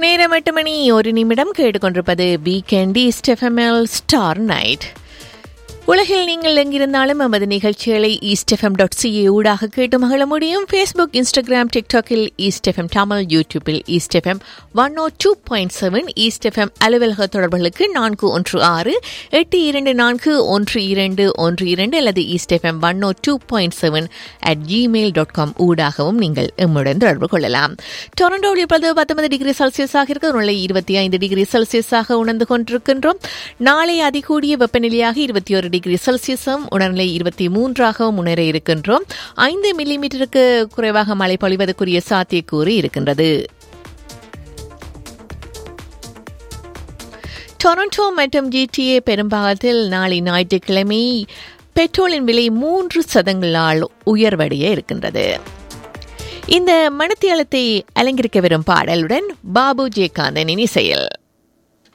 நேரம் எட்டு மணி ஒரு நிமிடம் கேட்டுக்கொண்டிருப்பது வீக்கெண்ட் ஈஸ்ட் எஃப்எம்எல் ஸ்டார் நைட் உலகில் நீங்கள் எங்கிருந்தாலும் நமது நிகழ்ச்சிகளை ஈஸ்ட் எஃப்எம் டாட் சிஏ ஊடாக கேட்டு மகிழ முடியும் ஃபேஸ்புக் இன்ஸ்டாகிராம் டிக்டாக்கில் ஈஸ்ட் எஃப்எம் தமிழ் யூடியூபில் east FM one O two point seven east FM அலுவலக தொடர்புகளுக்கு நான்கு ஒன்று ஆறு எட்டு இரண்டு நான்கு ஒன்று இரண்டு ஒன்று இரண்டு அல்லது east FM one O two point seven at Gmail dot com ஊடாகவும் நீங்கள் எம்முடன் தொடர்பு கொள்ளலாம் டொரண்டோவில் இப்பொழுது பத்தொன்பது டிகிரி செல்சியஸாக இருக்கிறது உள்ள இருபத்தி ஐந்து டிகிரி செல்சியஸாக உணர்ந்து கொண்டிருக்கின்றோம் நாளை அதிகூடிய வெப்பநிலையாக இருபத்தி ஒரு டிகிரி செல்சியஸும் உடல்நிலை இருபத்தி மூன்றாகவும் முன்னேற இருக்கின்றோம் ஐந்து மில்லிமீட்டருக்கு குறைவாக மழை பொழிவதற்குரிய சாத்தியக்கூறு இருக்கின்றது டொரண்டோ மற்றும் ஜிடிஏ பெரும்பாகத்தில் நாளை ஞாயிற்றுக்கிழமை பெட்ரோலின் விலை மூன்று சதங்களால் உயர்வடைய இருக்கின்றது இந்த மனத்தியாலத்தை அலங்கரிக்க வரும் பாடலுடன் பாபு ஜெயகாந்தனின் இசையில்